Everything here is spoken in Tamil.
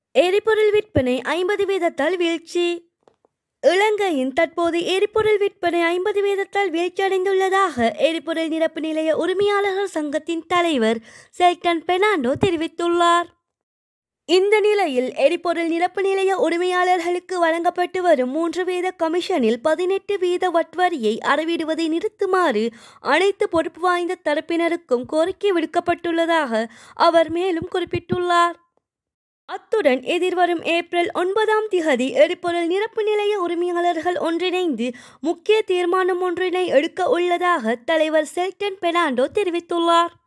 எரிபொருள் விற்பனை ஐம்பது வீதத்தால் வீழ்ச்சி இலங்கையின் தற்போது எரிபொருள் விற்பனை ஐம்பது வீதத்தால் வீழ்ச்சியடைந்துள்ளதாக எரிபொருள் நிரப்பு நிலைய உரிமையாளர்கள் சங்கத்தின் தலைவர் செல்டன் பெர்னாண்டோ தெரிவித்துள்ளார் இந்த நிலையில் எரிபொருள் நிரப்பு நிலைய உரிமையாளர்களுக்கு வழங்கப்பட்டு வரும் மூன்று வீத கமிஷனில் பதினெட்டு வீத வட்வரியை அறவிடுவதை நிறுத்துமாறு அனைத்து பொறுப்பு வாய்ந்த தரப்பினருக்கும் கோரிக்கை விடுக்கப்பட்டுள்ளதாக அவர் மேலும் குறிப்பிட்டுள்ளார் அத்துடன் எதிர்வரும் ஏப்ரல் ஒன்பதாம் திகதி எரிபொருள் நிரப்பு நிலைய உரிமையாளர்கள் ஒன்றிணைந்து முக்கிய தீர்மானம் ஒன்றினை எடுக்க உள்ளதாக தலைவர் செல்டன் பெர்னாண்டோ தெரிவித்துள்ளார்